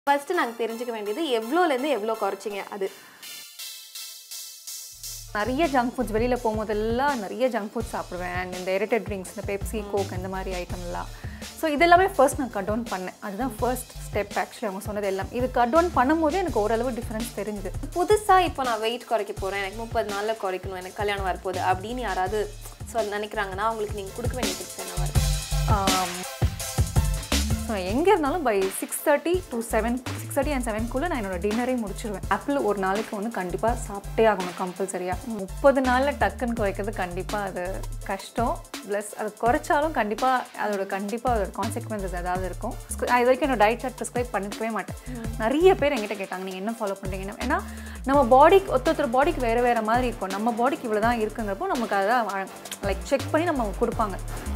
First நாங்கள் தெரிஞ்சுக்க வேண்டியது எவ்வளோலேருந்து எவ்வளோ குறைச்சிங்க அது நிறைய ஜங்க் ஃபுட்ஸ் வெளியில் போகும்போதெல்லாம் நிறைய ஜங்க் ஃபுட்ஸ் சாப்பிடுவேன் அண்ட் இந்த எரிட்டட் ட்ரிங்க்ஸ் இந்த பெப்சி கோக் இந்த மாதிரி ஐட்டம்லாம் ஸோ இதெல்லாமே ஃபர்ஸ்ட் நான் கட் டவுன் பண்ணேன் அதுதான் ஃபர்ஸ்ட் ஸ்டெப் ஆக்சுவலி அவங்க சொன்னது எல்லாம் இது கட் டவுன் பண்ணும்போது எனக்கு ஓரளவு டிஃப்ரென்ஸ் தெரிஞ்சுது புதுசாக இப்போ நான் வெயிட் குறைக்க போகிறேன் எனக்கு முப்பது நாளில் குறைக்கணும் எனக்கு கல்யாணம் வரப்போகுது அப்படின்னு யாராவது சொல் நினைக்கிறாங்கன்னா அவங்களுக்கு நீங்கள் கொடுக்க வேண்டிய டிப்ஸ் என்னவா இருக்கும் ஸோ எங்கே இருந்தாலும் by six thirty to seven six thirty and செவன்குள்ளே நான் என்னோட டின்னரே முடிச்சிருவேன் ஆப்பிள் ஒரு நாளைக்கு வந்து கண்டிப்பாக சாப்பிட்டே ஆகணும் கம்பல்சரியாக முப்பது நாளில் டக்குன்னு குறைக்கிறது கண்டிப்பாக அது கஷ்டம் ப்ளஸ் அது குறைச்சாலும் கண்டிப்பாக அதோட கண்டிப்பாக அதோட கான்சிக்வன்சஸ் ஏதாவது இருக்கும் நான் இது வரைக்கும் என்னோட டயட் சார்ட் ப்ரிஸ்கிரைப் பண்ணிக்கவே மாட்டேன் நிறைய பேர் என்கிட்ட கேட்டாங்க நீங்கள் என்ன ஃபாலோ பண்ணுறீங்க ஏன்னா நம்ம பாடிக்கு ஒருத்தர் பாடிக்கு வேறு வேறு மாதிரி இருக்கும் நம்ம பாடிக்கு இவ்வளோ தான் இருக்குங்கிறப்போ நமக்கு அதை லைக் செக் பண்ணி நம்ம கொடுப்பாங்க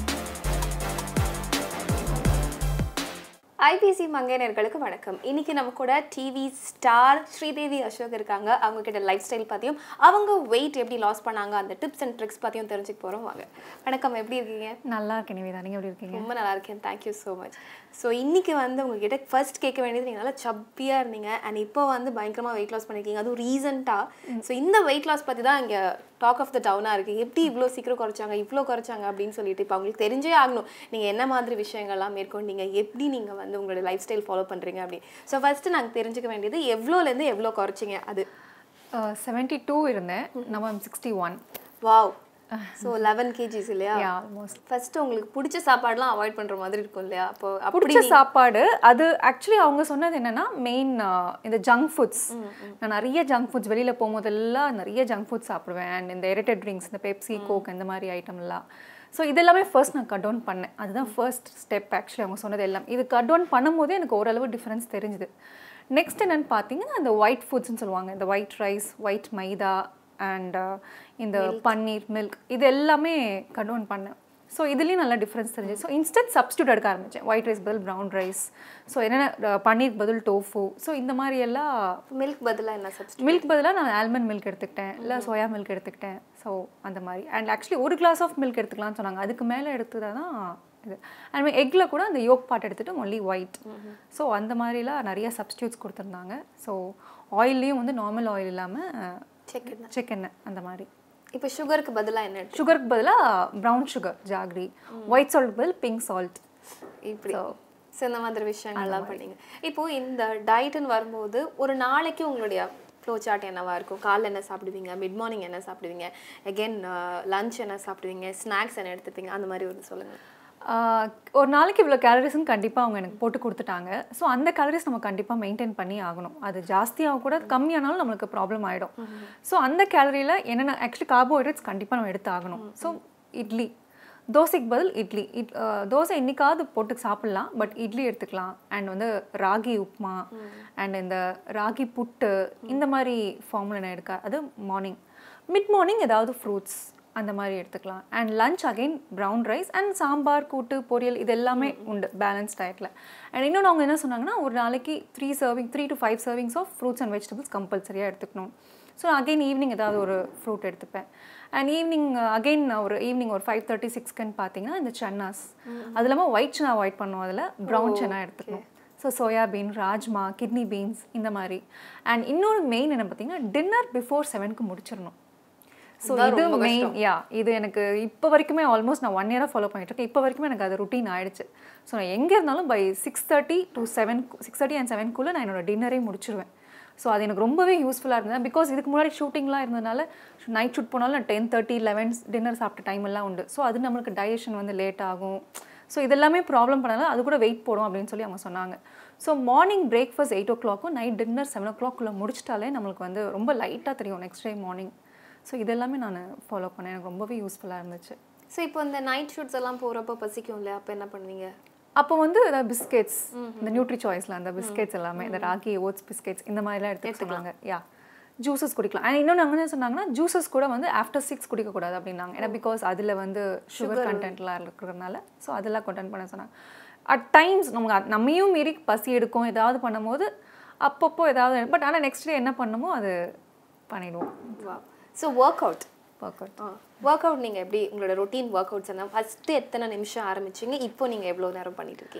ஐபிசி மங்கையனர்களுக்கு வணக்கம் இன்னைக்கு நம்ம கூட டிவி ஸ்டார் ஸ்ரீதேவி அசோக் இருக்காங்க அவங்க கிட்ட லைஃப் ஸ்டைல் பற்றியும் அவங்க வெயிட் எப்படி லாஸ் பண்ணாங்க அந்த டிப்ஸ் அண்ட் ட்ரிக்ஸ் பற்றியும் தெரிஞ்சுக்க போகிறோம் வாங்க வணக்கம் எப்படி இருக்கீங்க நல்லா இருக்கேன் நிவேதா நீங்கள் எப்படி இருக்கீங்க ரொம்ப நல்லா இருக்கேன் தேங்க்யூ ஸோ மச் ஸோ இன்னைக்கு வந்து உங்ககிட்ட ஃபர்ஸ்ட் கேட்க வேண்டியது நீங்கள் நல்லா சப்பியாக இருந்தீங்க அண்ட் இப்போ வந்து பயங்கரமாக வெயிட் லாஸ் பண்ணியிருக்கீங்க அதுவும் ரீசெண்டாக ஸோ இந்த வெயிட் லாஸ் பற்றி தான் இங்கே டாக் ஆஃப் த டவுனாக இருக்குது எப்படி இவ்வளோ சீக்கிரம் குறைச்சாங்க இவ்வளோ குறைச்சாங்க அப்படின்னு சொல்லிட்டு இப்போ அவங்களுக்கு தெரிஞ்சே ஆகணும் நீங்கள் என்ன மாதிரி விஷயங்கள்லாம் மேற்கொண்டீங்க எப்படி நீங்கள் வந்து உங்களோட லைஃப் ஸ்டைல் ஃபாலோ பண்ணுறீங்க அப்படி ஸோ ஃபஸ்ட்டு நாங்கள் தெரிஞ்சுக்க வேண்டியது எவ்வளோலேருந்து எவ்வளோ குறைச்சிங்க அது செவன்ட்டி டூ இருந்தேன் நம்ம sixty one wow so eleven kgs இல்லையா ஆல்மோஸ்ட் ஃபர்ஸ்ட் உங்களுக்கு பிடிச்ச சாப்பாடுலாம் அவாய்ட் பண்ணுற மாதிரி இருக்கும் இல்லையா அப்போ அப்படி பிடிச்ச சாப்பாடு அது ஆக்சுவலி அவங்க சொன்னது என்னன்னா மெயின் இந்த ஜங்க் ஃபுட்ஸ் நான் நிறைய ஜங்க் ஃபுட்ஸ் வெளியில் போகும்போதெல்லாம் நிறைய ஜங்க் ஃபுட்ஸ் சாப்பிடுவேன் அண்ட் இந்த எரிட்டட் ட்ரிங்க்ஸ் இந்த பெப்சி கோக் இந்த மாதிரி ஐட்டம்லாம் ஸோ இதெல்லாமே ஃபர்ஸ்ட் நான் கட் டவுன் பண்ணேன் அதுதான் ஃபர்ஸ்ட் ஸ்டெப் ஆக்சுவலி அவங்க சொன்னது எல்லாம் இது கட் டவுன் பண்ணும்போதே எனக்கு ஓரளவு டிஃப்ரென்ஸ் தெரிஞ்சுது நெக்ஸ்ட் என்னன்னு பார்த்தீங்கன்னா இந்த ஒயிட் ஃபுட்ஸ்னு சொல்லுவாங்க இந்த white rice white maida and இந்த பன்னீர் மில்க் இது எல்லாமே கட் டவுன் பண்ணேன் ஸோ இதுலேயும் நல்லா டிஃப்ரென்ஸ் தெரிஞ்சு ஸோ இன்ஸ்டன்ட் சப்ஸ்டியூட் எடுக்க ஆரம்பித்தேன் ஒயிட் ரைஸ் பதில் ப்ரௌன் ரைஸ் ஸோ என்னென்ன அஹ், பன்னீர் பதில் டோஃபு ஸோ இந்த மாதிரி எல்லாம் மில்க் பதிலாக என்ன சப்ஸ்ட் மில்க் பதிலாக நான் ஆல்மண்ட் மில்க் எடுத்துக்கிட்டேன் இல்லை சோயா மில்க் எடுத்துக்கிட்டேன் ஸோ அந்த மாதிரி அண்ட் ஆக்சுவலி ஒரு கிளாஸ் ஆஃப் மில்க் எடுத்துக்கலாம்னு சொன்னாங்க அதுக்கு மேலே எடுத்ததா தான் இது அண்ட் எக்கில் கூட அந்த யோக் பாட் எடுத்துகிட்டு ஒன்லி ஒயிட் ஸோ அந்த மாதிரிலாம் நிறைய சப்ஸ்டியூட்ஸ் கொடுத்துருந்தாங்க ஸோ ஆயில்லையும் வந்து நார்மல் ஆயில் இல்லாமல் செக் சிக்கன் அந்த மாதிரி இப்போ சுகருக்கு பதிலாக என்ன எடுத்து சுகருக்கு பதிலாக brown sugar jaggery white salt பதில் பிங்க் சால்ட் இப்படி ஸோ இந்த மாதிரி விஷயங்கள்லாம் பண்ணீங்க இப்போ இந்த டயட்டுன்னு வரும்போது ஒரு நாளைக்கு உங்களுடைய ஃப்ளோ சார்ட் என்னவா இருக்கும் காலைல என்ன சாப்பிடுவீங்க மிட் மார்னிங் என்ன சாப்பிடுவீங்க அகெயின் லஞ்ச் என்ன சாப்பிடுவீங்க ஸ்நாக்ஸ் என்ன எடுத்துப்பீங்க அந்த மாதிரி ஒரு சொல்லுங்கள் ஆஹ் ஒரு நாளைக்கு இவ்வளோ கேலரிஸ்னு கண்டிப்பாக அவங்க எனக்கு போட்டு கொடுத்துட்டாங்க ஸோ அந்த கேலரிஸ் நம்ம கண்டிப்பாக மெயின்டைன் பண்ணி ஆகணும் அது ஜாஸ்தியாக கூட கம்மியானாலும் நம்மளுக்கு ப்ராப்ளம் ஆகிடும் ஸோ அந்த கேலரியில் என்னென்ன ஆக்சுவலி கார்போஹைட்ரேட்ஸ் கண்டிப்பாக நம்ம எடுத்து ஆகணும் ஸோ இட்லி தோசைக்கு பதில் இட்லி இட் ஆஹ் தோசை என்னைக்காவது போட்டு சாப்பிட்லாம் பட் இட்லி எடுத்துக்கலாம் அண்ட் வந்து ராகி உப்புமா அண்ட் இந்த ராகி புட்டு இந்த மாதிரி ஃபார்மில் நான் எடுக்க அது மார்னிங் மிட் மார்னிங் ஏதாவது ஃப்ரூட்ஸ் அந்த மாதிரி எடுத்துக்கலாம் and lunch again brown rice and sambar கூட்டு பொரியல் இது எல்லாமே உண்டு பேலன்ஸ் டயட்டில் அண்ட் இன்னொன்று அவங்க என்ன சொன்னாங்கன்னா ஒரு நாளைக்கு three serving three to five servings of fruits and vegetables கம்பல்சரியாக எடுத்துக்கணும் ஸோ அகைன் ஈவினிங் ஏதாவது ஒரு ஃப்ரூட் எடுத்துப்பேன் அண்ட் ஈவினிங் அகைன் ஒரு ஈவினிங் ஒரு ஃபைவ் தேர்ட்டி சிக்ஸ்க்குன்னு பார்த்தீங்கன்னா இந்த சன்னாஸ் அது இல்லாமல் ஒயிட் சன்னா அவாய்ட் பண்ணுவோம் அதில் ப்ரௌன் சன்னா எடுத்துக்கணும் so soybean rajma kidney beans இந்த மாதிரி அண்ட் இன்னொரு மெயின் என்ன பார்த்தீங்கன்னா டின்னர் பிஃபோர் செவனுக்கு முடிச்சிடணும் ஸோ இது மெயின் யா இது எனக்கு இப்போ வரைக்குமே ஆல்மோஸ்ட் நான் ஒன் இயராக ஃபாலோ பண்ணிட்டு இருக்கேன் இப்போ வரைக்குமே எனக்கு அது ருட்டீன் ஆயிடுச்சு ஸோ நான் எங்கே இருந்தாலும் by six thirty to seven six thirty and செவன்குள்ளே நான் என்னோட டின்னரே முடிச்சிருவேன் ஸோ அது எனக்கு ரொம்பவே யூஸ்ஃபுல்லாக இருந்தது பிகாஸ் இதுக்கு முன்னாடி ஷூட்டிங்லாம் இருந்ததுனால நைட் ஷூட் போனாலும் நான் டென் தேர்ட்டி லெவன்ஸ் டின்னர் சாப்பிட்ட டைம் எல்லாம் உண்டு ஸோ அது நம்மளுக்கு டைஜஷன் வந்து லேட் ஆகும் ஸோ இதெல்லாமே ப்ராப்ளம் பண்ணாலும் அது கூட வெயிட் போடும் அப்படின்னு சொல்லி அவங்க சொன்னாங்க ஸோ மார்னிங் பிரேக்ஃபாஸ்ட் எயிட் ஓ கிளாக்கும் நைட் டின்னர் செவன் ஓ கிளாக்குள்ளே முடிச்சிட்டாலே நம்மளுக்கு வந்து ரொம்ப லைட்டாக தெரியும் நெக்ஸ்ட் டே மார்னிங் ஸோ இதெல்லாமே நான் ஃபாலோ பண்ணேன் எனக்கு ரொம்பவே யூஸ்ஃபுல்லாக இருந்துச்சு ஸோ இப்போ இந்த நைட் ஷூட்ஸ் எல்லாம் போகிறப்போ பசிக்கும் இல்லையா அப்போ என்ன பண்ணுவீங்க அப்போ வந்து ஏதாவது பிஸ்கெட்ஸ் இந்த நியூட்ரி சாய்ஸில் அந்த பிஸ்கெட்ஸ் எல்லாமே இந்த ராகி ஓட்ஸ் பிஸ்கெட்ஸ் இந்த மாதிரிலாம் எடுத்து சொன்னாங்க யா ஜூஸஸ் குடிக்கலாம் அண்ட் இன்னொன்று அவங்க என்ன சொன்னாங்கன்னா ஜூஸஸ் கூட வந்து ஆஃப்டர் சிக்ஸ் குடிக்கக்கூடாது அப்படின்னாங்க ஏன்னா பிகாஸ் அதில் வந்து சுகர் கண்டென்ட்லாம் இருக்கிறதுனால ஸோ அதெல்லாம் கண்டென்ட் பண்ண சொன்னாங்க அட் டைம்ஸ் நமக்கு அ- நம்மையும் மீறி பசி எடுக்கும் ஏதாவது பண்ணும்போது அப்பப்போ ஏதாவது பட் ஆனால் நெக்ஸ்ட் டே என்ன பண்ணுமோ அது பண்ணிடுவோம் வா so workout workout workout நீங்கள் எப்படி உங்களோட ரொட்டீன் ஒர்க் அவுட்ஸ் என்ன ஃபஸ்ட்டு எத்தனை நிமிஷம் ஆரம்பிச்சீங்க இப்போ நீங்கள் எவ்வளோ நேரம் பண்ணிட்டு இருக்கீங்க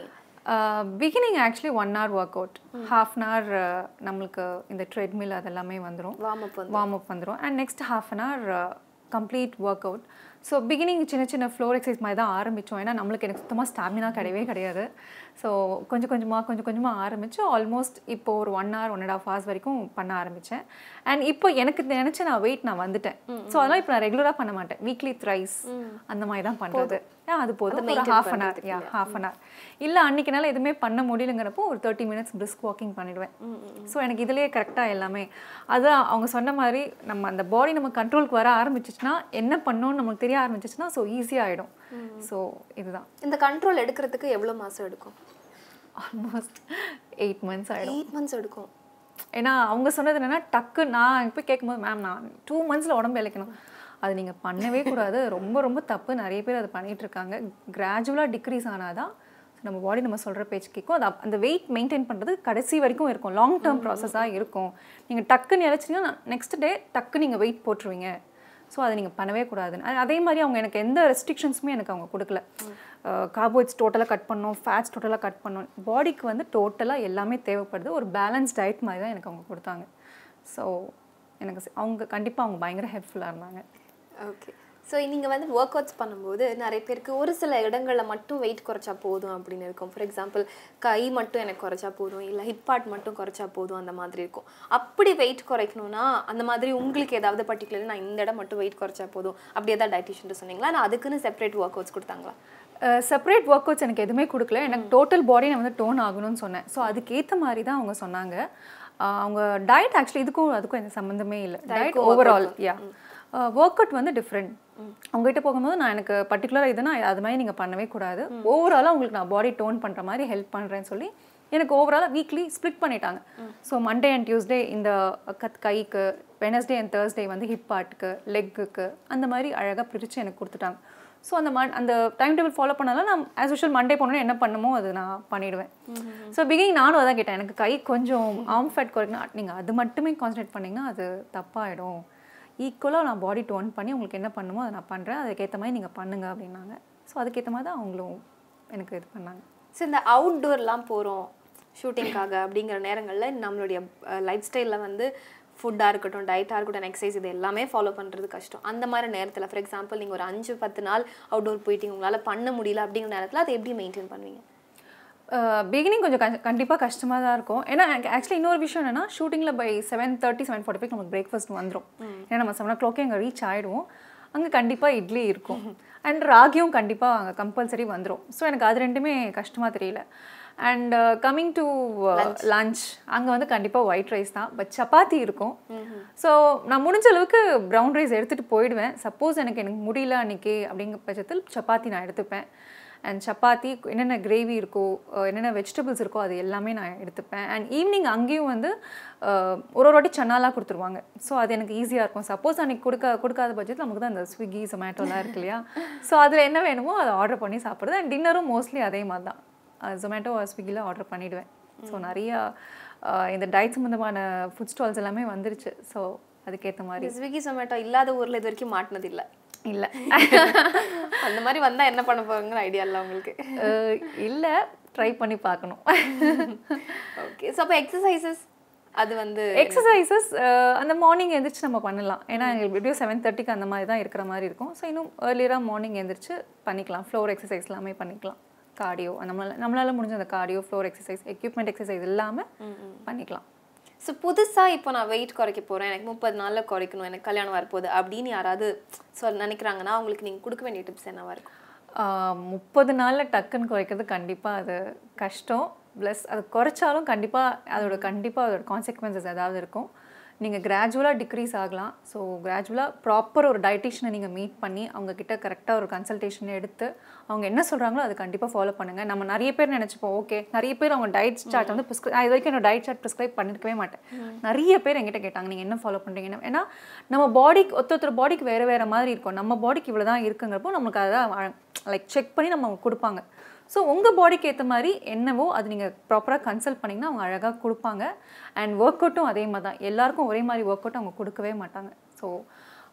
beginning actually one hour workout half an hour நம்மளுக்கு இந்த ட்ரெட்மில் அதெல்லாமே வந்துடும் வார்ம் அப் வந்து வார்ம் அப் வந்துடும் and next half an hour complete workout so beginning சின்ன சின்ன ஃப்ளோர் எக்ஸசைஸ் மாதிரி தான் ஆரம்பித்தோம் ஏன்னா நம்மளுக்கு எனக்கு சுத்தமாக ஸ்டாமினா கிடையவே கிடையாது ஸோ கொஞ்சம் கொஞ்சமாக கொஞ்சம் கொஞ்சமாக ஆரம்பித்து ஆல்மோஸ்ட் இப்போ ஒரு one hour one and half hours வரைக்கும் பண்ண ஆரம்பித்தேன் அண்ட் இப்போ எனக்கு நினச்ச நான் வெயிட் நான் வந்துட்டேன் ஸோ அதெல்லாம் இப்போ நான் ரெகுலராக பண்ண மாட்டேன் வீக்லி த்ரைஸ் அந்த மாதிரி தான் பண்ணுறது ஏன் அது போதும் ஒரு ஹாஃப் அன் ஹவர் யா ஹாஃப் அன் ஹவர் இல்லை அன்றைக்கினால எதுவுமே பண்ண முடியலங்கிறப்போ ஒரு தேர்ட்டி மினிட்ஸ் பிரிஸ்க் வாக்கிங் பண்ணிடுவேன் ஸோ எனக்கு இதுலேயே கரெக்டாக எல்லாமே அதான் அவங்க சொன்ன மாதிரி நம்ம அந்த பாடி நம்ம கண்ட்ரோலுக்கு வர ஆரம்பிச்சிச்சுன்னா என்ன பண்ணோம்னு நமக்கு தெரிய ஆரம்பிச்சிச்சுன்னா ஸோ ஈஸியாக ஆகிடும் ஸோ இதுதான் இந்த கண்ட்ரோல் எடுக்கிறதுக்கு எவ்வளோ மாசம் எடுக்கும் ஆல்மோஸ்ட் எயிட் மந்த்ஸ் ஆகிடும் எயிட் மந்த்ஸ் எடுக்கும் ஏன்னா அவங்க சொன்னது என்னன்னா டக்கு நான் போய் கேட்கும்போது மேம் நான் டூ மந்த்ஸில் உடம்பு இழைக்கணும் அது நீங்கள் பண்ணவே கூடாது ரொம்ப ரொம்ப தப்பு நிறைய பேர் அதை பண்ணிட்டு இருக்காங்க கிராஜுவலாக டிக்ரீஸ் ஆனாதான் நம்ம பாடி நம்ம சொல்கிற பேச்சு கேட்கும் அது அப்- அந்த வெயிட் மெயின்டைன் பண்ணுறது கடைசி வரைக்கும் இருக்கும் லாங் டேர்ம் ப்ராசஸாக இருக்கும் நீங்கள் டக்குன்னு இழைச்சிங்கன்னா நெக்ஸ்ட் டே டக்கு நீங்கள் வெயிட் போட்டுருவீங்க ஸோ அதை நீங்கள் பண்ணவே கூடாதுன்னு அது- அதே மாதிரி அவங்க எனக்கு எந்த ரெஸ்ட்ரிக்ஷன்ஸுமே எனக்கு அவங்க கொடுக்கல கார்போஹைட்ஸ் டோட்டலாக கட் பண்ணணும் ஃபேட்ஸ் டோட்டலாக கட் பண்ணணும் பாடிக்கு வந்து டோட்டலாக எல்லாமே தேவைப்படுது ஒரு பேலன்ஸ் டயட் மாதிரி தான் எனக்கு அவங்க கொடுத்தாங்க ஸோ எனக்கு சி- அவங்க கண்டிப்பாக அவங்க பயங்கர ஹெல்ப்ஃபுல்லாக இருந்தாங்க ஓகே ஸோ நீங்கள் வந்து ஒர்க் அவுட்ஸ் பண்ணும்போது நிறைய பேருக்கு ஒரு சில இடங்களில் மட்டும் வெயிட் குறைச்சா போதும் அப்படின்னு இருக்கும் ஃபார் எக்ஸாம்பிள் கை மட்டும் எனக்கு குறைச்சா போதும் இல்லை ஹிப் பார்ட் மட்டும் குறைச்சா போதும் அந்த மாதிரி இருக்கும் அப்படி வெயிட் குறைக்கணும்னா அந்த மாதிரி உங்களுக்கு ஏதாவது பர்டிகுலர் நான் இந்த இடம் மட்டும் வெயிட் குறைச்சா போதும் அப்படி ஏதாவது டயட்டிஷன் சொன்னீங்களா நான் அதுக்குன்னு செப்பரேட் ஒர்க் அவுட்ஸ் கொடுத்தாங்களா செப்பரேட் ஒர்க் அவுட்ஸ் எனக்கு எதுவுமே கொடுக்கல எனக்கு டோட்டல் பாடி நான் வந்து டோன் ஆகணும்னு சொன்னேன் ஸோ அதுக்கேற்ற மாதிரி தான் அவங்க சொன்னாங்க அஹ் அவங்க டயட் ஆக்சுவலி இதுக்கும் அதுக்கும் எந்த சம்மந்தமே இல்லை டயட் ஓவரால் யா ஒர்க் அவுட் வந்து டிஃப்ரெண்ட் உங்ககிட்ட போகும்போது நான் எனக்கு பர்டிகுலராக இதுனா அது மாதிரி நீங்கள் பண்ணவே கூடாது ஓவராலாக உங்களுக்கு நான் பாடி டோன் பண்ணுற மாதிரி ஹெல்ப் பண்ணுறேன்னு சொல்லி எனக்கு ஓவராலாக வீக்லி ஸ்ப்ளிட் பண்ணிட்டாங்க ஸோ மண்டே அண்ட் டியூஸ்டே இந்த கத் கைக்கு வெனஸ்டே அண்ட் தேர்ஸ்டே வந்து ஹிப் பார்ட்டுக்கு லெக்குக்கு அந்த மாதிரி அழகாக பிரித்து எனக்கு கொடுத்துட்டாங்க ஸோ அந்த மண் அந்த டைம் டேபிள் ஃபாலோ பண்ணாலும் நான் ஆஸ் யூஷுவல் மண்டே போனோன்னே என்ன பண்ணுமோ அது நான் பண்ணிடுவேன் ஸோ பிகினிங் நானும் அதான் கேட்டேன் எனக்கு கை கொஞ்சம் ஆர்ம் ஃபேட் குறைக்கணும் நீங்கள் அது மட்டுமே கான்சன்ட்ரேட் பண்ணிங்கன்னா அது தப்பாயிடும் ஈக்குவலாக நான் பாடி டோன் பண்ணி உங்களுக்கு என்ன பண்ணுமோ அதை நான் பண்ணுறேன் அதுக்கேற்ற மாதிரி நீங்கள் பண்ணுங்க அப்படின்னாங்க ஸோ அதுக்கேற்ற மாதிரி தான் அவங்களும் எனக்கு இது பண்ணாங்க ஸோ இந்த அவுட்டோர்லாம் போகிறோம் ஷூட்டிங்காக அப்படிங்கிற நேரங்களில் நம்மளுடைய லைஃப் ஸ்டைலில் வந்து ஃபுட்டாக இருக்கட்டும் டயட்டாக இருக்கட்டும் எக்ஸசைஸ் இது எல்லாமே ஃபாலோ பண்ணுறது கஷ்டம் அந்த மாதிரி நேரத்தில் ஃபார் எக்ஸாம்பிள் நீங்கள் ஒரு அஞ்சு பத்து நாள் அவுட்டோர் போயிட்டீங்க உங்களால் பண்ண முடியல அப்படிங்கிற நேரத்தில் அதை எப்படி மெயின்டைன் பண்ணுவீங்க பிகினிங் கொஞ்சம் கஷ்ட கண்டிப்பாக கஷ்டமாக தான் இருக்கும் ஏன்னா ஆக்சுவலி இன்னொரு விஷயம் என்னன்னா ஷூட்டிங்கில் by seven thirty seven forty five நமக்கு பிரேக்ஃபாஸ்ட் வந்துடும் ஏன்னா நம்ம செவன் ஓ கிளாக்கே அங்கே ரீச் ஆகிடுவோம் அங்கே கண்டிப்பாக இட்லி இருக்கும் அண்ட் ராகியும் கண்டிப்பாக அங்கே கம்பல்சரி வந்துடும் ஸோ எனக்கு அது ரெண்டுமே கஷ்டமாக தெரியல அண்ட் கம்மிங் டு லஞ்ச் அங்கே வந்து கண்டிப்பாக ஒயிட் ரைஸ் தான் பட் சப்பாத்தி இருக்கும் ஸோ நான் முடிஞ்ச அளவுக்கு ப்ரௌன் ரைஸ் எடுத்துகிட்டு போயிடுவேன் சப்போஸ் எனக்கு எனக்கு முடியல அன்றைக்கி அப்படிங்கிற பட்சத்தில் சப்பாத்தி நான் எடுத்துப்பேன் அண்ட் சப்பாத்தி என்னென்ன கிரேவி இருக்கோ அஹ் என்னென்ன வெஜிடபிள்ஸ் இருக்கோ அது எல்லாமே நான் எடுத்துப்பேன் அண்ட் ஈவினிங் அங்கேயும் வந்து அஹ், ஒரு ஒரு வாட்டி சன்னாலாம் கொடுத்துருவாங்க ஸோ அது எனக்கு ஈஸியாக இருக்கும் சப்போஸ் அன்றைக்கி கொடுக்க கொடுக்காத பட்சத்தில் நமக்கு தான் அந்த ஸ்விக்கி ஜொமேட்டோலாம் இருக்கு இல்லையா ஸோ அதில் என்ன வேணுமோ அதை ஆர்டர் பண்ணி சாப்பிட்றது அண்ட் டின்னரும் மோஸ்ட்லி அதே மாதிரி தான் ஜொமேட்டோ ஸ்விக்கியில் ஆர்டர் பண்ணிவிடுவேன் ஸோ நிறையா அஹ், இந்த டயட் சம்மந்தமான ஃபுட் ஸ்டால்ஸ் எல்லாமே வந்துருச்சு ஸோ அதுக்கேற்ற மாதிரி ஸ்விக்கி சொமேட்டோ இல்லாத ஊரில் இது வரைக்கும் மாட்டினது இல்லை இல்லை அந்த மாதிரி வந்தால் என்ன பண்ண போகிறங்கிற ஐடியா இல்லை உங்களுக்கு இல்லை ட்ரை பண்ணி பார்க்கணும் ஓகே ஸோ அப்போ எக்ஸசைசஸ் அது வந்து எக்ஸசைசஸ் அந்த மார்னிங் எந்திரிச்சு நம்ம பண்ணலாம் ஏன்னா எங்களுக்கு எப்படியும் செவன் தேர்ட்டிக்கு அந்த மாதிரி தான் இருக்கிற மாதிரி இருக்கும் ஸோ இன்னும் ஏர்லியராக மார்னிங் எந்திரிச்சு பண்ணிக்கலாம் ஃப்ளோர் எக்ஸசைஸ் எல்லாமே பண்ணிக்கலாம் கார்டியோ நம்மளால நம்மளால முடிஞ்ச அந்த cardio floor exercise equipment exercise எல்லாமே பண்ணிக்கலாம் ஸோ புதுசாக இப்போ நான் வெயிட் குறைக்க போகிறேன் எனக்கு முப்பது நாளில் குறைக்கணும் எனக்கு கல்யாணம் வரப்போகுது அப்படின்னு யாராவது சொல் நினைக்கிறாங்கன்னா அவங்களுக்கு நீங்கள் கொடுக்க வேண்டிய டிப்ஸ் என்னவா இருக்கும் ஆஹ் முப்பது நாளில் டக்குன்னு குறைக்கிறது கண்டிப்பாக அது கஷ்டம் ப்ளஸ் அது குறைச்சாலும் கண்டிப்பாக அதோட கண்டிப்பாக அதோட கான்சிக்வன்சஸ் ஏதாவது இருக்கும் நீங்கள் கிராஜுவலாக டிக்ரீஸ் ஆகலாம் ஸோ கிராஜுவலாக ப்ராப்பர் ஒரு டயட்டிஷனை நீங்கள் மீட் பண்ணி அவங்க கிட்ட கரெக்டாக ஒரு கன்சல்டேஷன் எடுத்து அவங்க என்ன சொல்கிறாங்களோ அதை கண்டிப்பாக ஃபாலோ பண்ணுங்கள் நம்ம நிறைய பேர் நினச்சிப்போம் ஓகே நிறைய பேர் அவங்க டயட் சார்ட் வந்து ப்ரிஸ்கிரை இது வரைக்கும் என்னோட டயட் சார்ட் ப்ரிஸ்கிரைப் பண்ணிருக்கவே மாட்டேன் நிறைய பேர் என்கிட்ட கேட்டாங்க நீங்கள் என்ன ஃபாலோ பண்ணுறீங்கன்னு ஏன்னா நம்ம பாடிக்கு ஒருத்த ஒருத்தர் பாடிக்கு வேறு வேறு மாதிரி இருக்கும் நம்ம பாடிக்கு இவ்வளோ தான் இருக்குங்கிறப்போ நம்மளுக்கு அதை லைக் செக் பண்ணி நம்ம கொடுப்பாங்க ஸோ உங்கள் பாடிக்கு ஏற்ற மாதிரி என்னவோ அது நீங்கள் ப்ராப்பராக கன்சல்ட் பண்ணிங்கன்னா அவங்க அழகாக கொடுப்பாங்க அண்ட் ஒர்க் அவுட்டும் அதே மாதிரி தான் எல்லாருக்கும் ஒரே மாதிரி ஒர்க் அவுட் அவங்க கொடுக்கவே மாட்டாங்க ஸோ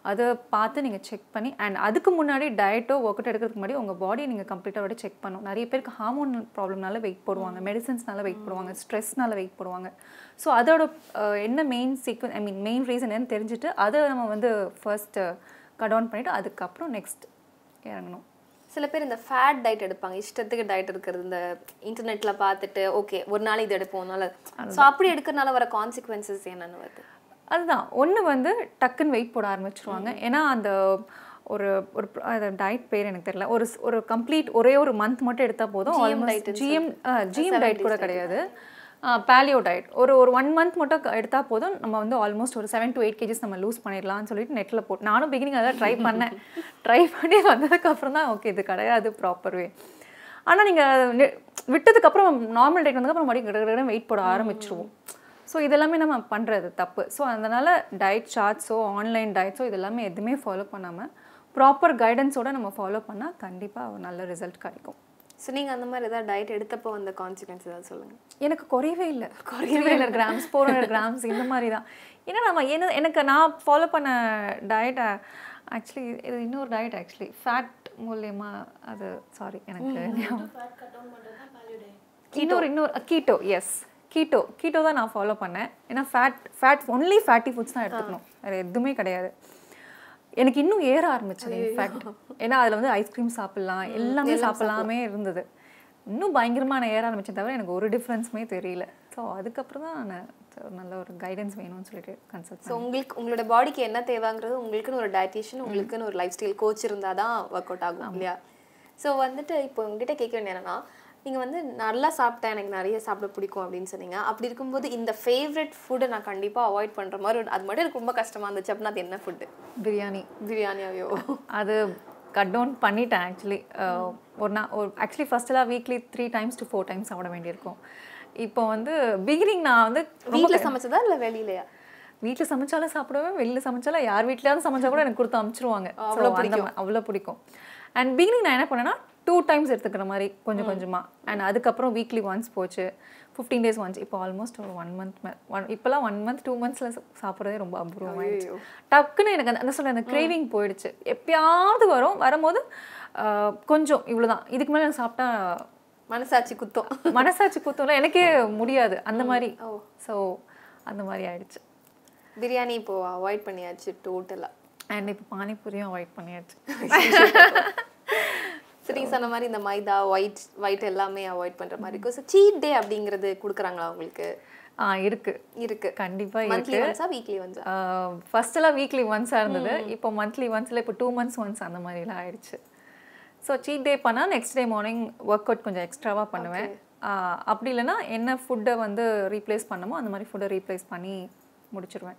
அதை பார்த்து நீங்கள் செக் பண்ணி அண்ட் அதுக்கு முன்னாடி டயட்டோ ஒர்க் அவுட் எடுக்கிறதுக்கு முன்னாடி உங்கள் பாடியை நீங்கள் கம்ப்ளீட்டாக செக் பண்ணணும் நிறைய பேருக்கு ஹார்மோன் ப்ராப்ளம்னால வெயிட் போடுவாங்க மெடிசன்ஸ்னால வெயிட் போடுவாங்க ஸ்ட்ரெஸ்னால வெயிட் போடுவாங்க ஸோ அதோட அஹ், என்ன மெயின் சீக்வன் ஐ மீன் மெயின் ரீசன் என்னன்னு தெரிஞ்சுட்டு அதை நம்ம வந்து ஃபர்ஸ்ட் கட் ஆன் பண்ணிவிட்டு அதுக்கப்புறம் நெக்ஸ்ட் இறங்கணும் சில பேர் இந்த ஃபேட் டயட் எடுப்பாங்க இஷ்டத்துக்கு டயட் எடுக்கிறது இந்த இன்டர்நெட்ல பார்த்துட்டு ஓகே ஒரு நாள் இது எடுப்போம்னால ஸோ அப்படி எடுக்கிறதுனால வர கான்சிக்வன்சஸ் என்னன்னு வருது அதுதான் ஒன்று வந்து டக்குன்னு வெயிட் போட ஆரம்பிச்சிருவாங்க ஏன்னா அந்த ஒரு ஒரு டயட் பேர் எனக்கு தெரியல ஒரு ஸ்- ஒரு கம்ப்ளீட் ஒரே ஒரு மந்த் மட்டும் எடுத்தால் போதும் ஆல்மோஸ்ட் ஜிஎம் ஜிஎம் டயட் கூட கிடையாது பேலியோ டயட் ஒரு ஒரு ஒன் மந்த் மட்டும் க- எடுத்தா போதும் நம்ம வந்து ஆல்மோஸ்ட் ஒரு செவன் டு எயிட் கேஜிஸ் நம்ம லூஸ் பண்ணிடலாம்னு சொல்லிட்டு நெட்டில் போட்டு நானும் பிகினிங் அதான் ட்ரை பண்ணேன் ட்ரை பண்ணி வந்ததுக்கப்புறம் தான் ஓகே இது கிடையாது ப்ராப்பர் வே ஆனால் நீங்கள் விட்டதுக்கப்புறம் நார்மல் டயட் வந்ததுக்கப்புறம் மறுபடியும் கிட்ட வெயிட் போட ஆரம்பிச்சிருவோம் ஸோ இதெல்லாமே நம்ம பண்ணுறது தப்பு ஸோ அதனால் டயட் சார்ட்ஸோ ஆன்லைன் டயட்ஸோ இதெல்லாமே எதுவுமே ஃபாலோ பண்ணாமல் ப்ராப்பர் கைடன்ஸோட நம்ம ஃபாலோ பண்ணால் கண்டிப்பாக ஒரு நல்ல ரிசல்ட் கிடைக்கும் ஸோ நீங்க அந்த மாதிரி ஏதாவது டயட் எடுத்தப்போ வந்த கான்சிக்வன்ஸ் ஏதாவது சொல்லுங்க எனக்கு குறையவே இல்லை குறையவே இல்லை கிராம்ஸ் ஃபோர் ஹண்ட்ரட் கிராம்ஸ் இந்த மாதிரி தான் ஏன்னா நம்ம என்ன எனக்கு நான் ஃபாலோ பண்ண டயட் ஆக்சுவலி இது இன்னொரு டயட் ஆக்சுவலி ஃபேட் மூலியமா அது சாரி எனக்கு ஞாபகம் இன்னொரு இன்னொரு கீட்டோ எஸ் கீட்டோ கீட்டோ தான் நான் ஃபாலோ பண்ணேன் ஏன்னா fat fat only fatty foods தான் எடுத்துக்கணும் வேறு எதுவுமே கிடையாது எனக்கு இன்னும் ஏற ஆரம்பிச்சது இன்ஃபேக்ட் ஏன்னா அதில் வந்து ஐஸ்கிரீம் சாப்பிட்லாம் எல்லாமே சாப்பிட்லாமே இருந்தது இன்னும் பயங்கரமாக நான் ஏற ஆரம்பிச்சேன் தவிர எனக்கு ஒரு டிஃப்ரென்ஸுமே தெரியல ஸோ அதுக்கப்புறம் தான் நான் ஒரு நல்ல ஒரு கைடன்ஸ் வேணும்னு சொல்லிட்டு கன்சல்ட் ஸோ உங்களுக்கு உங்களோட பாடிக்கு என்ன தேவைங்கிறது உங்களுக்குன்னு ஒரு டயட்டிஷியன் உங்களுக்குன்னு ஒரு லைஃப் ஸ்டைல் கோச் இருந்தால் தான் ஒர்க் அவுட் ஆகும் இல்லையா ஸோ வந்துட்டு இப்போ உங்ககிட்ட கேட்க வேண்டிய என்னன்னா நீங்கள் வந்து நல்லா சாப்பிட்டேன் எனக்கு நிறைய சாப்பிட பிடிக்கும் அப்படின்னு சொன்னீங்க அப்படி இருக்கும்போது இந்த ஃபேவரட் ஃபுட்டை நான் கண்டிப்பாக அவாய்ட் பண்ணுற மாதிரி ஒரு- அது மட்டும் எனக்கு ரொம்ப கஷ்டமாக இருந்துச்சு அப்படின்னா அது என்ன ஃபுட்டு பிரியாணி பிரியாணியாவையோ அது கட் டவுன் பண்ணிட்டேன் ஆக்சுவலி ஒரு நான் ஒரு ஆக்சுவலி ஃபர்ஸ்டெல்லாம் weekly three times to four times சாப்பிட வேண்டியிருக்கும் இப்போ வந்து பிகினிங் நான் வந்து வீட்டில் சமைச்சதா இல்லை வெளியிலையா வீட்டில் சமைச்சாலும் சாப்பிடுவேன் வெளியில் சமைச்சாலும் யார் வீட்லயாவது சமைச்சா கூட எனக்கு கொடுத்து அமுச்சிருவாங்க அவ்வளோ So, அந்த மா- அவ்வளோ பிடிக்கும் அண்ட் பிகினிங் நான் என்ன பண்ணேன்னா டூ டைம்ஸ் எடுத்துக்கிற மாதிரி கொஞ்சம் கொஞ்சமாக அண்ட் அதுக்கப்புறம் வீக்லி ஒன்ஸ் போச்சு ஃபிஃப்டீன் டேஸ் ஒன்ஸ் இப்போ ஆல்மோஸ்ட் ஒரு ஒன் மந்த் மே ஒன் இப்போலாம் ஒன் மந்த் டூ மந்த்ஸில் சாப்பிட்றதே ரொம்ப அபூர்வமாயிடுச்சு டக்குன்னு எனக்கு அந்த அந்த சொல்ல அந்த கிரேவிங் போயிடுச்சு எப்பயாவது வரும் வரும்போது ஆஹ், கொஞ்சம் இவ்வளவுதான் இதுக்கு மேலே எனக்கு சாப்பிட்டா மனசாட்சி குத்தம் மனசாட்சி குத்தம்லாம் எனக்கே முடியாது அந்த மாதிரி ஸோ அந்த மாதிரி ஆயிடுச்சு பிரியாணி இப்போ அவாய்ட் பண்ணியாச்சு டோட்டலாக அண்ட் இப்போ பானிபூரியும் அவாய்ட் பண்ணியாச்சு சரி நீங்க சொன்ன மாதிரி இந்த மைதா ஒயிட் ஒயிட் எல்லாமே அவாய்ட் பண்ற மாதிரி இருக்கும் ஸோ சீட் டே அப்படிங்கிறது கொடுக்குறாங்களா உங்களுக்கு ஆ இருக்கு இருக்கு கண்டிப்பாக மந்த்லி ஒன்ஸா வீக்லி ஒன்ஸா ஃபர்ஸ்ட் எல்லாம் வீக்லி ஒன்ஸாக இருந்தது இப்போ மந்த்லி ஒன்ஸில் இப்போ டூ மந்த்ஸ் ஒன்ஸ் அந்த மாதிரிலாம் ஆயிடுச்சு ஸோ சீட் டே பண்ணால் next day morning workout கொஞ்சம் எக்ஸ்ட்ராவாக பண்ணுவேன் ஆஹ் அப்படி இல்லைன்னா என்ன ஃபுட்டை வந்து ரீப்ளேஸ் பண்ணமோ அந்த மாதிரி ஃபுட்டை ரீப்ளேஸ் பண்ணி முடிச்சிருவேன்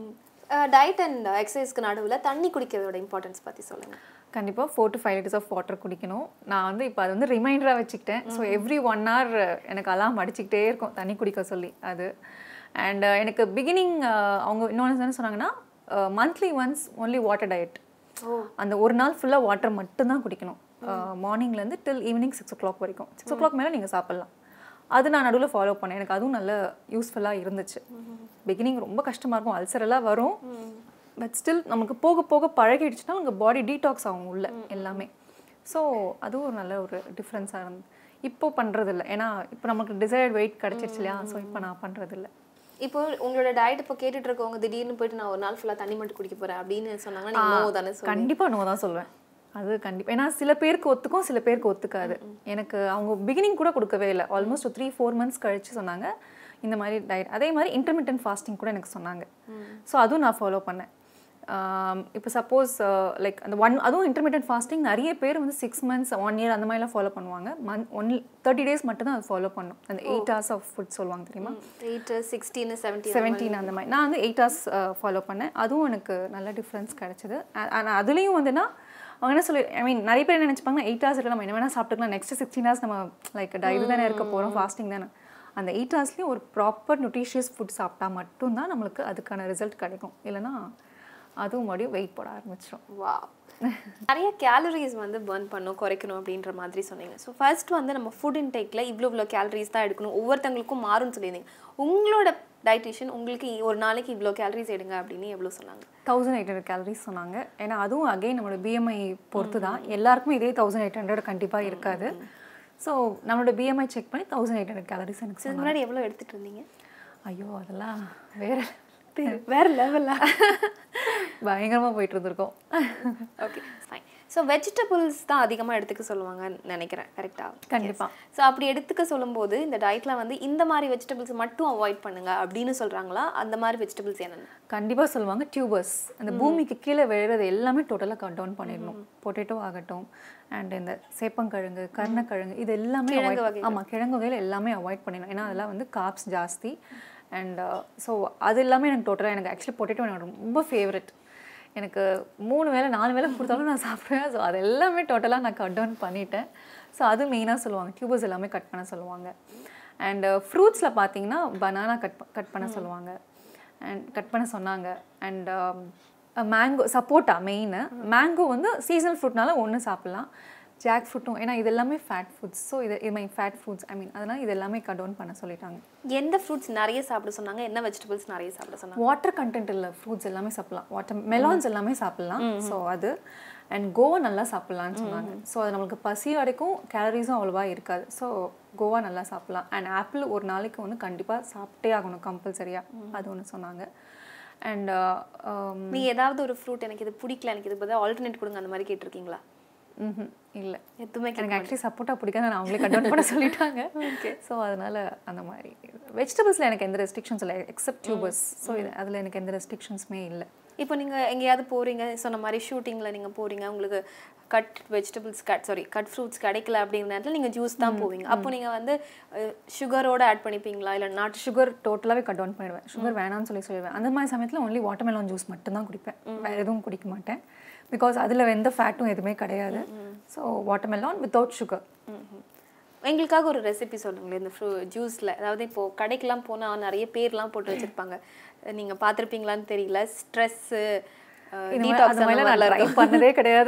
டயட் அண்ட் எக்ஸசைஸ்க்கு நடுவில் தண்ணி குடிக்கிறதோட இம்பார்ட்டன்ஸ் பற்றி சொல்லுங்க கண்டிப்பாக four to five litres of water குடிக்கணும் நான் வந்து இப்போ அது வந்து ரிமைண்டராக வச்சுக்கிட்டேன் ஸோ எவ்ரி ஒன் hour எனக்கு அலாம் அடிச்சுக்கிட்டே இருக்கும் தண்ணி குடிக்க சொல்லி அது அண்ட் எனக்கு பிகினிங் அவங்க இன்னொன்று என்ன சொன்னாங்கன்னா monthly once only water diet அந்த ஒரு நாள் ஃபுல்லாக வாட்டர் மட்டும்தான் குடிக்கணும் மார்னிங்லேருந்து till evening six o'clock வரைக்கும் சிக்ஸ் ஓ கிளாக் மேலே நீங்கள் சாப்பிட்லாம் அது நான் நடுவில் ஃபாலோ பண்ணேன் எனக்கு அதுவும் நல்ல யூஸ்ஃபுல்லாக இருந்துச்சு பிகினிங் ரொம்ப கஷ்டமாக இருக்கும் அல்சர் எல்லாம் வரும் பட் ஸ்டில் நமக்கு போக போக பழகிடுச்சுன்னா உங்கள் பாடி டீடாக்ஸ் ஆகும் உள்ள எல்லாமே ஸோ அதுவும் ஒரு நல்ல ஒரு டிஃப்ரென்ஸாக இருந்து இப்போ பண்ணுறதில்ல ஏன்னா இப்போ நமக்கு டிசைர்ட் வெயிட் கிடச்சிருச்சு இல்லையா ஸோ இப்போ நான் பண்ணுறதில்ல இப்போ உங்களோட டயட் இப்போ கேட்டுட்டு இருக்கவங்க திடீர்னு போயிட்டு நான் ஒரு நாள் ஃபுல்லாக தண்ணி மட்டும் குடிக்க போறேன் அப்படின்னு சொன்னாங்கன்னா நீங்க நோ தானே சொல்லுங்க கண்டிப்பாக நோ தான் சொல்லுவேன் அது கண்டிப்பாக ஏன்னா சில பேருக்கு ஒத்துக்கும் சில பேருக்கு ஒத்துக்காது எனக்கு அவங்க பிகினிங் கூட கொடுக்கவே இல்லை ஆல்மோஸ்ட் த்ரீ ஃபோர் மந்த்ஸ் கழிச்சு சொன்னாங்க இந்த மாதிரி டயட் அதே மாதிரி இன்டர்மீடியன்ட் ஃபாஸ்டிங் கூட எனக்கு சொன்னாங்க ஸோ அதுவும் நான் ஃபாலோ பண்ணேன் இப்போ சப்போஸ் லைக் அந்த ஒன் அதுவும் இன்டர்மீடியன்ட் ஃபாஸ்டிங் நிறைய பேர் வந்து சிக்ஸ் மந்த்ஸ் ஒன் இயர் அந்த மாதிரிலாம் ஃபாலோ பண்ணுவாங்க மந்த் ஒன்லி தேர்ட்டி டேஸ் மட்டும் தான் அது ஃபாலோ பண்ணும் அந்த எயிட் ஹவர்ஸ் ஆஃப் ஃபுட் சொல்லுவாங்க தெரியுமா எயிட் சிக்ஸ்டீன் செவன்டீன் செவன்டீன் அந்த மாதிரி நான் வந்து எயிட் ஹவர்ஸ் ஃபாலோ பண்ணேன் அதுவும் எனக்கு நல்ல டிஃப்ரென்ஸ் கிடச்சிது ஆனால் அதுலேயும் வந்துன்னா அவங்க என்ன சொல்லி ஐ மீன் நிறைய பேர் என்ன நினச்சிப்பாங்க எயிட் ஹவர்ஸ் நம்ம என்ன வேணால் சாப்பிட்டுக்கலாம் நெக்ஸ்ட் சிக்ஸ்டீன் ஹவர்ஸ் நம்ம லைக் இது தானே இருக்க போகிறோம் ஃபாஸ்டிங் தானே அந்த எயிட் ஹவர்ஸ்லேயும் ஒரு ப்ராப்பர் நியூட்ரிஷியஸ் ஃபுட் சாப்பிட்டா மட்டும்தான் நம்மளுக்கு அதுக்கான ரிசல்ட் கிடைக்கும் இல்லைன்னா அதுவும் மறுபடியும் வெயிட் போட ஆரம்பிச்சிடும் வா நிறைய கேலரிஸ் வந்து பர்ன் பண்ணும் குறைக்கணும் அப்படின்ற மாதிரி சொன்னீங்க ஸோ ஃபர்ஸ்ட் வந்து நம்ம ஃபுட் இன்டேக்கில் இவ்வளோ இவ்வளோ கேலரிஸ் தான் எடுக்கணும் ஒவ்வொருத்தங்களுக்கும் மாறும்னு சொல்லியிருந்தீங்க உங்களோட டயட்டிஷியன் உங்களுக்கு ஒரு நாளைக்கு இவ்வளோ கேலரிஸ் எடுங்க அப்படின்னு எவ்வளோ சொன்னாங்க தௌசண்ட் எயிட் ஹண்ட்ரட் கேலரிஸ் சொன்னாங்க ஏன்னா அதுவும் அகைன் நம்மளோட பிஎம்ஐ பொறுத்து தான் எல்லாருக்குமே இதே தௌசண்ட் எயிட் ஹண்ட்ரட் கண்டிப்பாக இருக்காது ஸோ நம்மளோட பிஎம்ஐ செக் பண்ணி தௌசண்ட் எயிட் ஹண்ட்ரட் கேலரிஸ் எனக்கு இதுக்கு முன்னாடி எவ்வளோ எடுத்துட்டு இருந்தீங்க ஐயோ அதெல்லாம் வேற வேற லெவலா பயங்கரமாக போயிட்டு இருந்திருக்கோம் ஓகே ஃபைன் ஸோ வெஜிடபிள்ஸ் தான் அதிகமாக எடுத்துக்க சொல்லுவாங்கன்னு நினைக்கிறேன் கரெக்டாக கண்டிப்பா. ஸோ அப்படி எடுத்துக்க சொல்லும்போது இந்த டயட்டில் வந்து இந்த மாதிரி வெஜிடபிள்ஸ் மட்டும் அவாய்ட் பண்ணுங்க அப்படின்னு சொல்கிறாங்களா அந்த மாதிரி வெஜிடபிள்ஸ் என்னென்ன கண்டிப்பாக சொல்லுவாங்க டியூபர்ஸ் அந்த பூமிக்கு கீழே விழுறது எல்லாமே டோட்டலாக கட் டவுன் பண்ணிடணும் பொட்டேட்டோ ஆகட்டும் அண்ட் இந்த சேப்பங்கிழங்கு கருணக்கிழங்கு இது எல்லாமே avoid- ஆமா கிழங்கு வகையில் எல்லாமே அவாய்ட் பண்ணிடணும் ஏன்னா அதெல்லாம் வந்து காப்ஸ் ஜாஸ்தி அண்ட் ஸோ அது எல்லாமே எனக்கு டோட்டலாக எனக்கு ஆக்சுவலி பொட்டேட்டோ எனக்கு ரொம்ப ஃபேவரட் எனக்கு மூணு வேளை நாலு வேளை கொடுத்தாலும் நான் சாப்பிடுவேன் ஸோ அது எல்லாமே டோட்டலாக நான் கட் டவுன் பண்ணிட்டேன் ஸோ அது மெயினாக சொல்லுவாங்க டியூபர்ஸ் எல்லாமே கட் பண்ண சொல்லுவாங்க அண்ட் ஃப்ரூட்ஸில் பார்த்தீங்கன்னா பனானா கட் கட் பண்ண சொல்லுவாங்க அண்ட் கட் பண்ண சொன்னாங்க and mango sapota main mango வந்து சீசனல் ஃப்ரூட்னால ஒன்று சாப்பிட்லாம் ஜாக் ஃப்ரூட்டும் ஏன்னா இது எல்லாமே ஃபேட் ஃபுட்ஸ் ஸோ இது இது my fat foods I mean அதனால் இது எல்லாமே கட் டவுன் பண்ண சொல்லிட்டாங்க எந்த ஃப்ரூட்ஸ் நிறைய சாப்பிட சொன்னாங்க என்ன வெஜிடபிள்ஸ் நிறைய சாப்பிட சொன்னாங்க வாட்டர் கண்டென்ட் இல்லை ஃப்ரூட்ஸ் எல்லாமே சாப்பிடலாம் வாட்டர் மெலான்ஸ் எல்லாமே சாப்பிடலாம் ஸோ அது அண்ட் கோவா நல்லா சாப்பிட்லான்னு சொன்னாங்க ஸோ அது நம்மளுக்கு பசி வரைக்கும் கேலரிஸும் அவ்வளோவா இருக்காது ஸோ கோவா நல்லா சாப்பிட்லாம் அண்ட் ஆப்பிள் ஒரு நாளைக்கு ஒன்று கண்டிப்பாக சாப்பிட்டே ஆகணும் கம்பல்சரியாக அது ஒன்று சொன்னாங்க அண்ட் நீங்க ஏதாவது ஒரு ஃப்ரூட் எனக்கு இது பிடிக்கல எனக்கு இது பதிலாக ஆல்டர்னேட் கொடுங்க அந்த மாதிரி கேட்டிருக்கீங்களா இல்லை எதுவுமே எனக்கு ஆக்சுவலி சப்போர்ட்டா பிடிக்காது நான் அவங்களே கட் டவுன் பண்ண சொல்லிட்டாங்க ஸோ அதனால அந்த மாதிரி வெஜிடபிள்ஸில் எனக்கு எந்த ரெஸ்ட்ரிக்ஷன்ஸ் இல்லை எக்ஸப்ட் டியூபர்ஸ் ஸோ இது அதில் எனக்கு எந்த ரெஸ்ட்ரிக்ஷன்ஸுமே இல்லை இப்போ நீங்க எங்கேயாவது போறீங்க சொன்ன மாதிரி ஷூட்டிங்ல நீங்க போறீங்க உங்களுக்கு cut vegetables cut sorry cut fruits கிடைக்கல அப்படிங்கிற நேரத்தில் நீங்க ஜூஸ் தான் போவீங்க அப்போ நீங்க வந்து சுகரோட ஆட் பண்ணிப்பீங்களா இல்லை நாட்டு சுகர் டோட்டலாகவே கட் டவுன் பண்ணிடுவேன் சுகர் வேணாம்னு சொல்லி சொல்லிடுவேன் அந்த மாதிரி சமயத்தில் ஒன்லி வாட்டர்மெலன் ஜூஸ் மட்டும்தான் குடிப்பேன் வேறு எதுவும் குடிக்க மாட்டேன் பிகாஸ் அதில் எந்த ஃபேட்டும் எதுவுமே கிடையாது ஸோ வாட்டர்மெலான் வித்தவுட் சுகர் எங்களுக்காக ஒரு ரெசிபி சொல்லுங்களேன் இந்த ஃப்ரூ ஜூஸில் அதாவது இப்போ கடைக்கெல்லாம் போனால் நிறைய பேர்லாம் போட்டு வச்சிருப்பாங்க நீங்க பார்த்துருப்பீங்களான்னு தெரியல ஸ்ட்ரெஸ்ஸு அந்த மாதிரிலாம் நான் ட்ரை பண்ணதே கிடையாது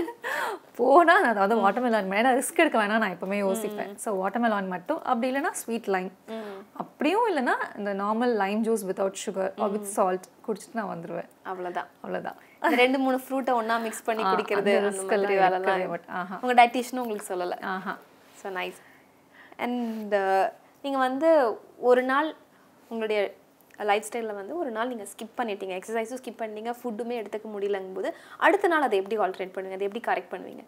போனால் நான் அதாவது வாட்டர்மெலான் மேலே ரிஸ்க் எடுக்க வேணாம் நான் எப்பவுமே யோசிப்பேன் ஸோ வாட்டர்மெலான் மட்டும் அப்படி இல்லைன்னா ஸ்வீட் லைம் அப்படியும் இல்லைன்னா இந்த normal lime juice without sugar with salt குடிச்சிட்டு நான் வந்துடுவேன் அவ்வளோதான் அவ்வளோதான் இந்த ரெண்டு மூணு ஃப்ரூட்டை ஒண்ணா மிக்ஸ் பண்ணி ஆ, குடிக்கிறது அந்த அந்த risk மாதிரி எல்லாம் வேலைலாம் இருக்கவே மாட்டேன். ஆஹா. உங்க டயட்டிஷனும் உங்களுக்கு சொல்லலை ஆஹா ஸோ நைஸ் அண்ட் நீங்கள் வந்து ஒரு நாள் உங்களுடைய லைஃப் ஸ்டைலில் வந்து ஒரு நாள் நீங்கள் ஸ்கிப் பண்ணிட்டீங்க எக்ஸசைஸும் ஸ்கிப் பண்ணிட்டீங்க ஃபுட்டுமே எடுத்துக்க முடியலங்கும் போது அடுத்த நாள் அதை எப்படி ஆல்டர்னேட் பண்ணுவீங்க அதை எப்படி கரெக்ட் பண்ணுவீங்க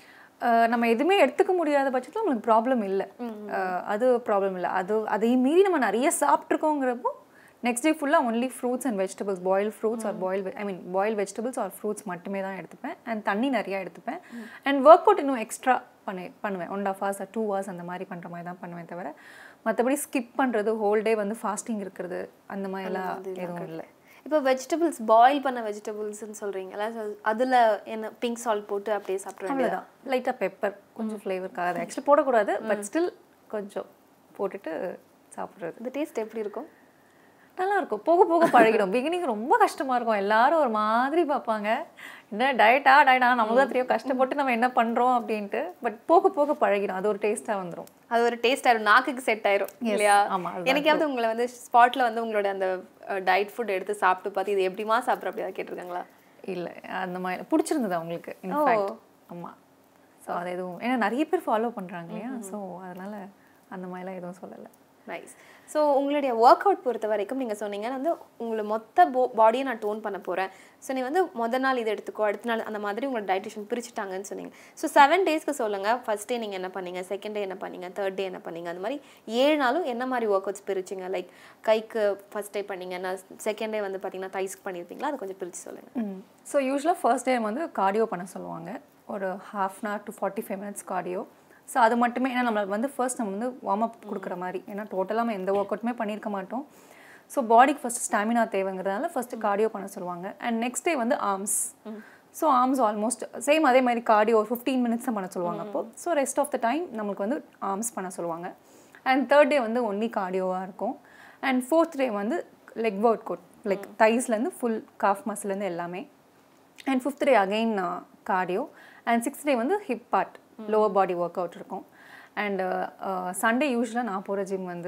அஹ் நம்ம எதுவுமே எடுத்துக்க முடியாத பட்சத்தில் நம்மளுக்கு ப்ராப்ளம் இல்லை அஹ் அது ப்ராப்ளம் இல்லை அது அதையும் மீறி நம்ம நிறைய சாப்பிட்ருக்கோங்கிறப்போ நெக்ஸ்ட் டே ஃபுல்லாக only fruits and vegetables boil fruits or boil I mean boil vegetables or fruits மட்டுமே தான் எடுத்துப்பேன் அண்ட் தண்ணி நிறையா எடுத்துப்பேன் அண்ட் ஒர்க் அவுட் இன்னும் எக்ஸ்ட்ரா பண்ணி பண்ணுவேன் one of hours two hours அந்த மாதிரி பண்ணுற மாதிரி தான் பண்ணுவேன் தவிர மற்றபடி ஸ்கிப் பண்ணுறது ஹோல் டே வந்து ஃபாஸ்டிங் இருக்கிறது அந்த மாதிரிலாம் எதுவும் இல்லை இப்போ வெஜிடபிள்ஸ் பாயில் பண்ண வெஜிடபிள்ஸ்னு சொல்கிறீங்களா ஸோ அதில் என்ன பிங்க் சால்ட் போட்டு அப்படியே சாப்பிட வேண்டியது அவ்வளோதான் லைட்டாக பெப்பர் கொஞ்சம் ஃப்ளேவருக்காக அதை ஆக்சுவலி போடக்கூடாது பட் ஸ்டில் கொஞ்சம் போட்டுட்டு சாப்பிட்றது இந்த டேஸ்ட் எப்படி இருக்கும் நல்லா இருக்கும் போக போக பழகிடும் பிகினிங் ரொம்ப கஷ்டமா இருக்கும் எல்லாரும் ஒரு மாதிரி பார்ப்பாங்க என்ன டயட்டா டயட்டா நமக்கு தான் தெரியும் கஷ்டப்பட்டு நம்ம என்ன பண்றோம் அப்படின்ட்டு பட் போக போக பழகிடும் அது ஒரு டேஸ்டா வந்துடும் அது ஒரு டேஸ்ட் ஆயிரும் நாக்குக்கு செட் ஆயிரும் இல்லையா ஆமா, அதுதான் எனக்காவது உங்களை வந்து ஸ்பாட்ல வந்து உங்களோட அந்த டயட் ஃபுட் எடுத்து சாப்பிட்டு பார்த்து இது எப்படிமா சாப்பிட்ற அப்படியா கேட்டிருக்காங்களா இல்லை அந்த மாதிரி பிடிச்சிருந்தது அவங்களுக்கு இன்ஃபேக்ட் ஆமா ஸோ அது எதுவும் ஏன்னா நிறைய பேர் ஃபாலோ பண்றாங்க இல்லையா ஸோ அதனால அந்த மாதிரிலாம் எதுவும் சொல்லலை நைஸ் ஸோ உங்களுடைய ஒர்க் அவுட் பொறுத்த வரைக்கும் நீங்கள் சொன்னீங்க வந்து உங்களை மொத்த போ பாடியை நான் டோன் பண்ண போகிறேன் ஸோ நீ வந்து முத நாள் இது எடுத்துக்கோ அடுத்த நாள் அந்த மாதிரி உங்களோட டயட்டிஷன் பிரிச்சுட்டாங்கன்னு சொன்னீங்க ஸோ செவன் டேஸ்க்கு சொல்லுங்கள் ஃபர்ஸ்ட் டே நீங்கள் என்ன பண்ணீங்க செகண்ட் டே என்ன பண்ணீங்க தேர்ட் டே என்ன பண்ணீங்க அந்த மாதிரி ஏழு நாளும் என்ன மாதிரி ஒர்க் அவுட்ஸ் பிரிச்சிங்க லைக் கைக்கு ஃபர்ஸ்ட் டே பண்ணீங்க நான் செகண்ட் டே வந்து பார்த்தீங்கன்னா தைஸ்க்கு பண்ணியிருப்பீங்களா அதை கொஞ்சம் பிரித்து சொல்லுங்கள் ஸோ யூஸ்வலாக ஃபர்ஸ்ட் டே வந்து கார்டியோ பண்ண சொல்லுவாங்க ஒரு half an hour to forty five minutes cardio so அது மட்டுமே ஏன்னா நம்மளுக்கு வந்து ஃபர்ஸ்ட் நம்ம வந்து வார்ம் அப் கொடுக்குற மாதிரி ஏன்னா டோட்டலாக நம்ம எந்த ஒர்க் அவுட்டுமே பண்ணியிருக்க மாட்டோம் ஸோ பாடிக்கு ஃபஸ்ட்டு ஸ்டாமினா தேவைங்கிறதுனால ஃபஸ்ட்டு கார்டியோ பண்ண சொல்லுவாங்க அண்ட் நெக்ஸ்ட் டே வந்து arms so arms almost same அதே மாதிரி கார்டியோ ஒரு ஃபிஃப்டீன் மினிட்ஸ் தான் பண்ண சொல்லுவாங்க அப்போ so rest of the time நம்மளுக்கு வந்து ஆர்ம்ஸ் பண்ண சொல்லுவாங்க அண்ட் தேர்ட் டே வந்து ஒன்லி கார்டியோவாக இருக்கும் அண்ட் ஃபோர்த் டே வந்து லெக் ஒர்க் அவுட் லைக் தைஸ்லேருந்து ஃபுல் காஃப் மசிலேருந்து எல்லாமே and fifth day again cardio and sixth day வந்து hip part lower body workout இருக்கும் அண்ட் சண்டே யூஸ்வலாக நான் போகிற ஜிம் வந்து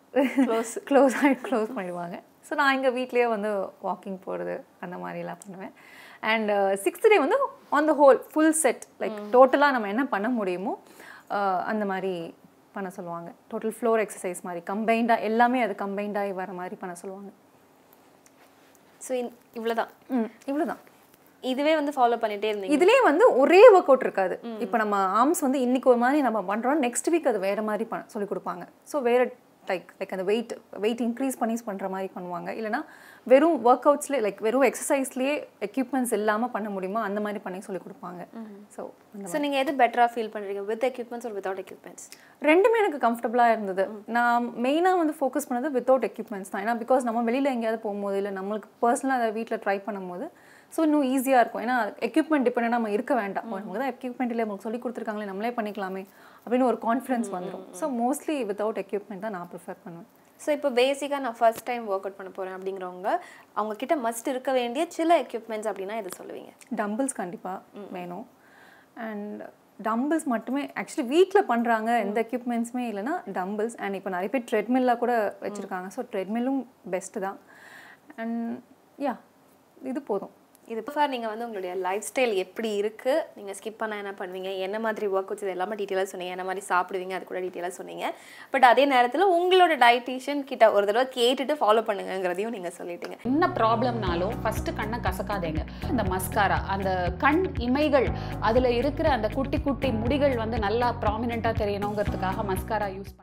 க்ளோஸ் க்ளோஸ் ஆகி க்ளோஸ் பண்ணிடுவாங்க ஸோ நான் எங்கள் வீட்லேயே வந்து வாக்கிங் போகிறது அந்த மாதிரிலாம் பண்ணுவேன் அண்ட் சிக்ஸ்த் டே வந்து on the whole full set like டோட்டலாக நம்ம என்ன பண்ண முடியுமோ uh, அந்த மாதிரி பண்ண சொல்லுவாங்க டோட்டல் ஃப்ளோர் எக்ஸசைஸ் மாதிரி கம்பைண்டாக எல்லாமே அது கம்பைண்டாகி வர மாதிரி பண்ண சொல்லுவாங்க ஸோ இவ்வளோதான் ம் இவ்வளோதான் இதுவே வந்து ஃபாலோ பண்ணிட்டே இருந்தீங்க இதுலேயே வந்து ஒரே ஒர்க் அவுட் இருக்காது இப்போ நம்ம ஆர்ம்ஸ் வந்து இன்னைக்கு ஒரு மாதிரி நம்ம பண்ணுறோம் நெக்ஸ்ட் வீக் அது வேறு மாதிரி பண்ண சொல்லி கொடுப்பாங்க ஸோ வேறு லைக் லைக் அந்த வெயிட் வெயிட் இன்க்ரீஸ் பண்ணி பண்ணுற மாதிரி பண்ணுவாங்க இல்லைனா வெறும் ஒர்க் அவுட்ஸ்லேயே லைக் வெறும் எக்ஸசைஸ்லேயே எக்யூப்மெண்ட்ஸ் இல்லாமல் பண்ண முடியுமா அந்த மாதிரி பண்ணி சொல்லி கொடுப்பாங்க ஸோ ஸோ நீங்கள் எது பெட்டராக ஃபீல் பண்ணுறீங்க வித் எக்யூப்மெண்ட்ஸ் ஒரு வித்தவுட் எக்யூப்மெண்ட்ஸ் ரெண்டுமே எனக்கு கம்ஃபர்டபுளாக இருந்தது நான் மெயினாக வந்து ஃபோக்கஸ் பண்ணது வித்தவுட் எக்யூப்மெண்ட்ஸ் தான் ஏன்னா பிகாஸ் நம்ம வெளியில் எங்கேயாவது போகும்போது இல்லை நம்மளுக்கு பர்சனலாக அதை வீட்டில் ட்ரை பண்ணும்போது ஸோ இன்னும் ஈஸியாக இருக்கும் ஏன்னா எக்யூப்மெண்ட் டிபெண்ட் நம்ம இருக்க வேண்டாம் ஓ, நமக்கு தான் எக்யூப்மெண்ட் இல்லை நமக்கு சொல்லி கொடுத்துருக்காங்களே நம்மளே பண்ணிக்கலாமே அப்படின்னு ஒரு கான்ஃபிடன்ஸ் வந்துடும் ஸோ மோஸ்ட்லி வித்தவுட் எக்யூப்மெண்ட் தான் நான் ப்ரிஃபர் பண்ணுவேன் ஸோ இப்போ பேசிக்காக நான் ஃபர்ஸ்ட் டைம் ஒர்க் அவுட் பண்ண போகிறேன் அப்படிங்கிறவங்க அவங்க கிட்ட மஸ்ட் இருக்க வேண்டிய சில எக்யூப்மெண்ட்ஸ் அப்படின்னா எது சொல்லுவீங்க டம்பிள்ஸ் கண்டிப்பாக வேணும் அண்ட் டம்பிள்ஸ் மட்டுமே ஆக்சுவலி வீட்டில் பண்ணுறாங்க எந்த எக்யூப்மெண்ட்ஸுமே இல்லைன்னா டம்பிள்ஸ் அண்ட் இப்போ நிறைய பேர் ட்ரெட்மில்லாக கூட வச்சுருக்காங்க ஸோ ட்ரெட்மில்லும் பெஸ்ட்டு தான் அண்ட் யா இது போதும் இது ஃபார் நீங்கள் வந்து உங்களுடைய லைஃப் ஸ்டைல் எப்படி இருக்குது நீங்கள் ஸ்கிப் பண்ணால் என்ன பண்ணுவீங்க என்ன மாதிரி ஒர்க் அவுட்ஸ் இது எல்லாமே டீட்டெயிலாக சொன்னீங்க என்ன மாதிரி சாப்பிடுவீங்க அது கூட டீட்டெயிலாக சொன்னீங்க பட் அதே நேரத்தில் உங்களோட டயட்டீஷியன் கிட்ட ஒரு தடவை கேட்டுட்டு ஃபாலோ பண்ணுங்கங்கிறதையும் நீங்கள் சொல்லிட்டீங்க என்ன ப்ராப்ளம்னாலும் ஃபர்ஸ்ட் கண்ணை கசக்காதீங்க அந்த மஸ்காரா அந்த கண் இமைகள் அதில் இருக்கிற அந்த குட்டி குட்டி முடிகள் வந்து நல்லா ப்ராமினெண்ட்டாக தெரியணுங்கிறதுக்காக மஸ்காரா யூஸ்